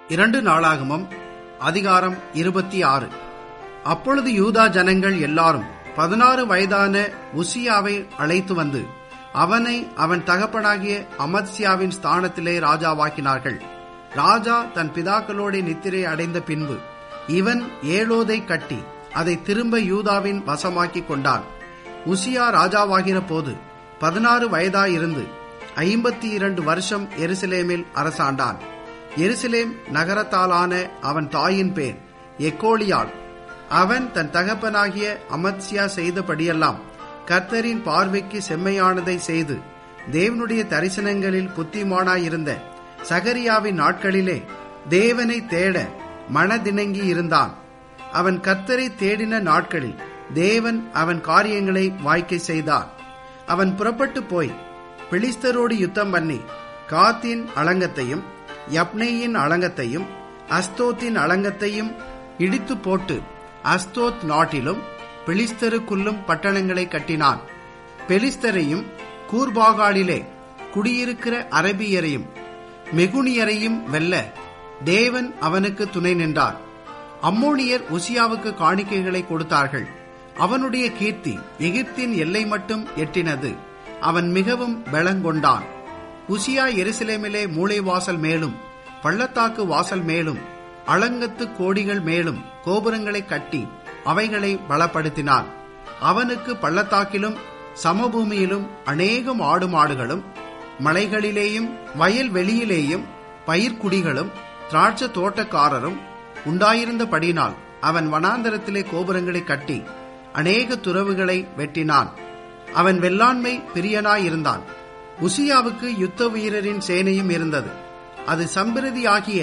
இரண்டு நாளாகமம் அதிகாரம் இருபத்தி ஆறு அப்பொழுது யூதா ஜனங்கள் எல்லாரும் பதினாறு வயதான உசியாவை அழைத்து வந்து அவனை அவன் தகப்பனாகிய அமத்சியாவின் ஸ்தானத்திலே ராஜாவாக்கினார்கள் ராஜா தன் பிதாக்களோட நித்திரை அடைந்த பின்பு இவன் ஏழோதை கட்டி அதை திரும்ப யூதாவின் வசமாக்கிக் கொண்டான் உசியா ராஜாவாகிற போது பதினாறு வயதாயிருந்து ஐம்பத்தி இரண்டு வருஷம் எருசலேமில் அரசாண்டான் எருசலேம் நகரத்தாலான அவன் தாயின் பேர் எக்கோலியாள் அவன் தன் தகப்பனாகிய அமத்சியா செய்தபடியெல்லாம் கர்த்தரின் பார்வைக்கு செம்மையானதை செய்து தேவனுடைய தரிசனங்களில் புத்திமானாயிருந்த சகரியாவின் நாட்களிலே தேவனை தேட மனதிணங்கி இருந்தான் அவன் கர்த்தரை தேடின நாட்களில் தேவன் அவன் காரியங்களை வாய்க்கை செய்தார் அவன் புறப்பட்டு போய் பிலிஸ்தரோடு யுத்தம் பண்ணி காத்தின் அலங்கத்தையும் யப்னேயின் அலங்கத்தையும் அஸ்தோத்தின் அலங்கத்தையும் இடித்து போட்டு அஸ்தோத் நாட்டிலும் பெலிஸ்தருக்குள்ளும் பட்டணங்களை கட்டினான் பெலிஸ்தரையும் கூர்பாகாலிலே குடியிருக்கிற அரபியரையும் மெகுனியரையும் வெல்ல தேவன் அவனுக்கு துணை நின்றார் அம்மோனியர் உசியாவுக்கு காணிக்கைகளை கொடுத்தார்கள் அவனுடைய கீர்த்தி எகிப்தின் எல்லை மட்டும் எட்டினது அவன் மிகவும் பலங்கொண்டான் உசியா எருசலேமிலே மூளை வாசல் மேலும் பள்ளத்தாக்கு வாசல் மேலும் அலங்கத்து கோடிகள் மேலும் கோபுரங்களை கட்டி அவைகளை பலப்படுத்தினான் அவனுக்கு பள்ளத்தாக்கிலும் சமபூமியிலும் அநேகம் ஆடு மாடுகளும் மலைகளிலேயும் வயல் வெளியிலேயும் பயிர்க்குடிகளும் திராட்ச தோட்டக்காரரும் உண்டாயிருந்தபடினால் அவன் வனாந்தரத்திலே கோபுரங்களை கட்டி அநேக துறவுகளை வெட்டினான் அவன் வெள்ளாண்மை பிரியனாயிருந்தான் உசியாவுக்கு யுத்த வீரரின் சேனையும் இருந்தது அது சம்பிரதியாகிய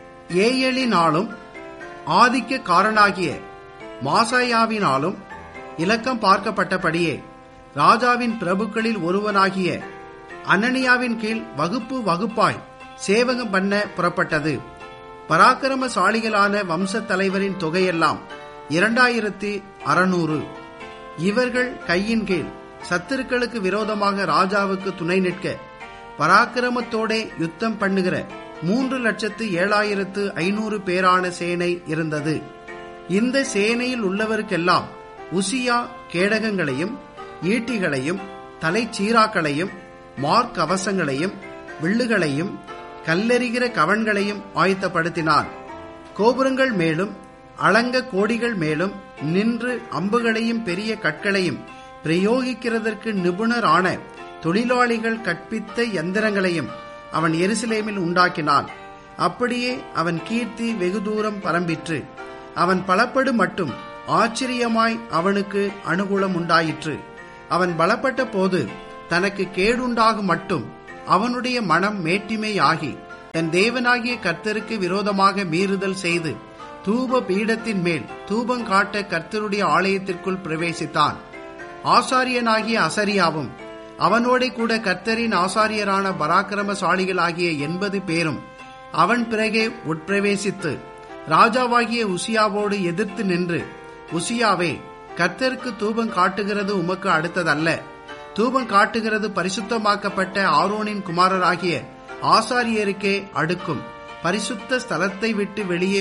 ஏயலினாலும் ஆதிக்க காரனாகிய மாசாயாவினாலும் இலக்கம் பார்க்கப்பட்டபடியே ராஜாவின் பிரபுக்களில் ஒருவனாகிய அனனியாவின் கீழ் வகுப்பு வகுப்பாய் சேவகம் பண்ண புறப்பட்டது பராக்கிரமசாலிகளான வம்ச தலைவரின் தொகையெல்லாம் இரண்டாயிரத்தி அறுநூறு இவர்கள் கையின் கீழ் சத்துருக்களுக்கு விரோதமாக ராஜாவுக்கு துணை நிற்க பராக்கிரமத்தோட யுத்தம் பண்ணுகிற மூன்று லட்சத்து ஏழாயிரத்து ஐநூறு பேரான சேனை இருந்தது இந்த சேனையில் உள்ளவருக்கெல்லாம் உசியா கேடகங்களையும் ஈட்டிகளையும் தலைச்சீராக்களையும் மார்க்கவசங்களையும் வில்லுகளையும் கல்லெறிகிற கவன்களையும் ஆயத்தப்படுத்தினான் கோபுரங்கள் மேலும் அலங்க கோடிகள் மேலும் நின்று அம்புகளையும் பெரிய கற்களையும் பிரயோகிக்கிறதற்கு நிபுணரான தொழிலாளிகள் கற்பித்த எந்திரங்களையும் அவன் எருசலேமில் உண்டாக்கினான் அப்படியே அவன் கீர்த்தி வெகு தூரம் பரம்பிற்று அவன் பலப்படு மட்டும் ஆச்சரியமாய் அவனுக்கு அனுகூலம் உண்டாயிற்று அவன் பலப்பட்ட போது தனக்கு கேடுண்டாகும் மட்டும் அவனுடைய மனம் மேட்டிமையாகி தன் தேவனாகிய கர்த்தருக்கு விரோதமாக மீறுதல் செய்து தூப பீடத்தின் மேல் தூபம் காட்ட கர்த்தருடைய ஆலயத்திற்குள் பிரவேசித்தான் ஆசாரியனாகிய அசரியாவும் அவனோட கூட கர்த்தரின் ஆசாரியரான பராக்கிரமசாலிகளாகிய எண்பது பேரும் அவன் பிறகே உட்பிரவேசித்து ராஜாவாகிய உசியாவோடு எதிர்த்து நின்று உசியாவே கர்த்தருக்கு தூபம் காட்டுகிறது உமக்கு அடுத்ததல்ல தூபம் காட்டுகிறது பரிசுத்தமாக்கப்பட்ட ஆரோனின் குமாரராகிய ஆசாரியருக்கே அடுக்கும் பரிசுத்த ஸ்தலத்தை விட்டு வெளியே